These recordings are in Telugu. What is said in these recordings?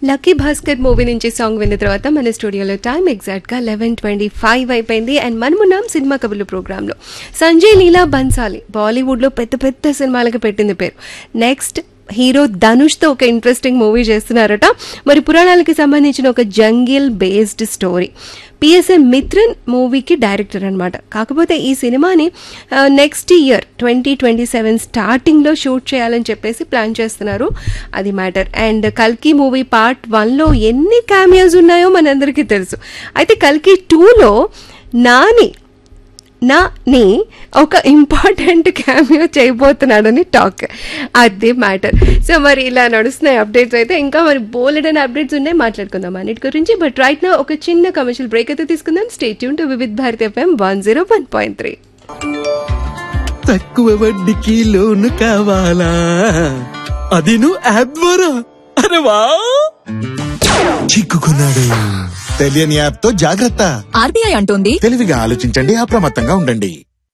లక్కీ భాస్కర్ మూవీ నుంచి సాంగ్ విన్న తర్వాత మన స్టూడియోలో టైం ఎగ్జాక్ట్ గా లెవెన్ ట్వంటీ ఫైవ్ అయిపోయింది అండ్ మనమున్నాం సినిమా కబుర్లు ప్రోగ్రామ్ లో సంజయ్ లీలా బన్సాలి బాలీవుడ్ లో పెద్ద పెద్ద సినిమాలకు పెట్టింది పేరు నెక్స్ట్ హీరో ధనుష్ తో ఒక ఇంట్రెస్టింగ్ మూవీ చేస్తున్నారట మరి పురాణాలకి సంబంధించిన ఒక jungle based story PSA Mithran మూవీకి డైరెక్టర్ అనమాట కాకపోతే ఈ సినిమాని next year twenty twenty seven స్టార్టింగ్లో షూట్ చేయాలని చెప్పేసి ప్లాన్ చేస్తున్నారు అది మ్యాటర్ అండ్ కల్కి మూవీ పార్ట్ వన్లో ఎన్ని క్యామియోస్ ఉన్నాయో మనందరికీ తెలుసు అయితే కల్కి టూలో నాని నా ని ఒక ఇంపార్టెంట్ క్యామియో చేయబోతున్నాడని టాక్ అది మ్యాటర్ సో మరి ఇలా నడుస్తున్నాయి అప్డేట్స్ అయితే ఇంకా మరి బోలెడ్ అని అప్డేట్స్ ఉన్నాయి మాట్లాడుకుందాం అన్నిటి గురించి బట్ రైట్ నా ఒక చిన్న కమర్షియల్ బ్రేక్ అయితే తీసుకుందాం స్టేట్ యూన్ to Vividh Bharati FM one zero one point three తక్కువ వడ్డీకి లోను కావాలా అది నువ్వు యాప్ ద్వారా అరే వా చిక్కుకున్నాడు తెలియని యాప్ తో జాగ్రత్త ఆర్బీఐ అంటోంది తెలివిగా ఆలోచించండి అప్రమత్తంగా ఉండండి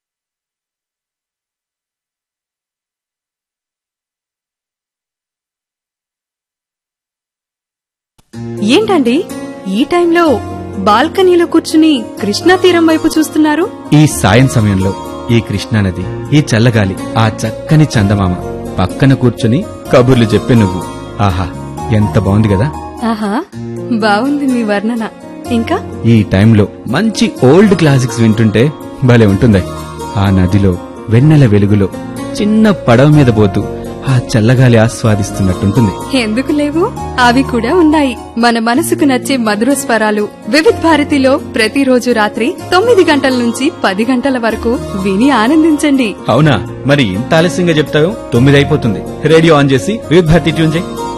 ఏంటండి ఈ టైంలో బాల్కనీలో కూర్చుని కృష్ణా తీరం వైపు చూస్తున్నారు ఈ సాయం సమయంలో ఈ కృష్ణానది ఈ చల్లగాలి ఆ చక్కని చందమామ పక్కన కూర్చుని కబుర్లు చెప్పే నువ్వు ఆహా ఎంత బాగుంది కదా ఆహా బాగుంది మీ వర్ణన ఇంకా ఈ టైంలో మంచి ఓల్డ్ క్లాసిక్స్ వింటుంటే భలే ఉంటుందే ఆ నదిలో వెన్నెల వెలుగులో చిన్న పడవ మీద పోతూ ఆ చల్లగాలి ఆస్వాదిస్తున్నట్టుంటుంది ఎందుకు లేవు అవి కూడా ఉన్నాయి మన మనసుకు నచ్చే మధుర స్వరాలు వివిధ్ భారతిలో ప్రతిరోజు రాత్రి తొమ్మిది గంటల నుంచి పది గంటల వరకు విని ఆనందించండి అవునా మరి ఇంత ఆలస్యంగా చెప్తావు తొమ్మిది అయిపోతుంది రేడియో ఆన్ చేసి వివిధ భారతి ట్యూన్ చేయి